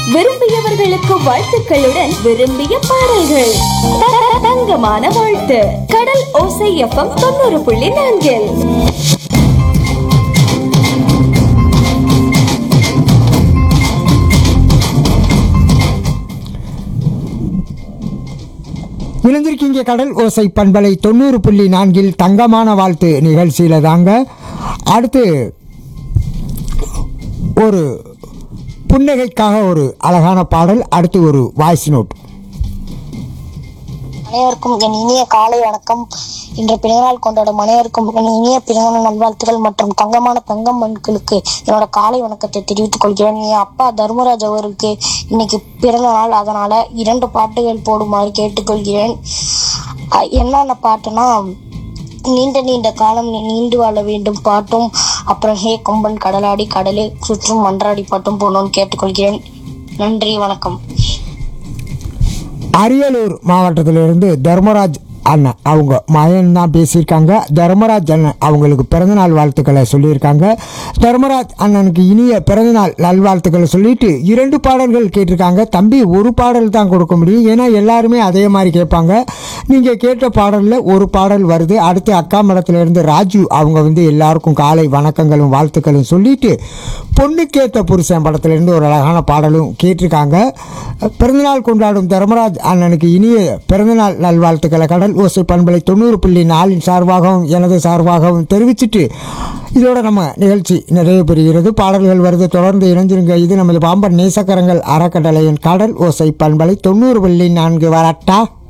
விரும்பியவர்களுக்கு வாழ்த்துக்களுடன் விரும்பிய பாடல்கள் த- தங்கமான வாழ்த்து கடல் ஓசை எஃப்எம் தொண்ணூறு புள்ளி நான்கில் இணைந்திருக்கீங்க கடல் ஓசை பண்பலை தொண்ணூறு புள்ளி நான்கில் தங்கமான வாழ்த்து நிகழ்ச்சியில் தாங்க அடுத்து ஒரு புன்னகைக்காக ஒரு அழகான பாடல் அடுத்து ஒரு வாய்ஸ் நோட் அனைவருக்கும் என் இனிய காலை வணக்கம் இன்று பிறந்தநாள் கொண்டாடும் அனைவருக்கும் என் இனிய பிறந்தநாள் நல்வாழ்த்துக்கள் மற்றும் தங்கமான தங்கம் மண்களுக்கு என்னோட காலை வணக்கத்தை தெரிவித்துக் கொள்கிறேன் என் அப்பா தர்மராஜ் அவருக்கு இன்னைக்கு பிறந்த நாள் அதனால இரண்டு பாட்டுகள் போடுமாறு கேட்டுக்கொள்கிறேன் அஹ் என்னென்ன பாட்டுனா நீண்ட நீண்ட காலம் நீ நீண்டு வாழ வேண்டும் பாட்டும் அப்புறம் ஹே கொம்பன் கடலாடி கடலே சுற்றும் மன்றாடி பாட்டும் போடணும்னு கேட்டுக்கொள்கிறேன் நன்றி வணக்கம் அரியலூர் மாவட்டத்திலிருந்து தர்மராஜ் அண்ணன் அவங்க மயன் தான் பேசியிருக்காங்க தர்மராஜ் அண்ணன் அவங்களுக்கு பிறந்தநாள் வாழ்த்துக்களை சொல்லியிருக்காங்க தர்மராஜ் அண்ணனுக்கு இனிய பிறந்தநாள் நல்வாழ்த்துக்களை சொல்லிட்டு இரண்டு பாடல்கள் கேட்டிருக்காங்க தம்பி ஒரு பாடல் தான் கொடுக்க முடியும் ஏன்னா எல்லாருமே அதே மாதிரி கேட்பாங்க நீங்கள் கேட்ட பாடலில் ஒரு பாடல் வருது அடுத்து அக்கா மடத்திலிருந்து ராஜு அவங்க வந்து எல்லாருக்கும் காலை வணக்கங்களும் வாழ்த்துக்களும் சொல்லிட்டு பொண்ணுக்கேத்த புருஷன் படத்திலிருந்து ஒரு அழகான பாடலும் கேட்டிருக்காங்க பிறந்தநாள் கொண்டாடும் தர்மராஜ் அண்ணனுக்கு இனிய பிறந்தநாள் நல்வாழ்த்துக்களை கடல் ஓசை பண்பலை தொண்ணூறு புள்ளி நாலின் சார்பாகவும் எனது சார்பாகவும் தெரிவிச்சிட்டு இதோட நம்ம நிகழ்ச்சி நிறைவு பெறுகிறது பாடல்கள் வருது தொடர்ந்து இணைஞ்சிருங்க இது நமது பாம்பன் நேசக்கரங்கள் அறக்கட்டளையின் கடல் ஓசை பண்பலை தொண்ணூறு புள்ளி நான்கு வரட்டா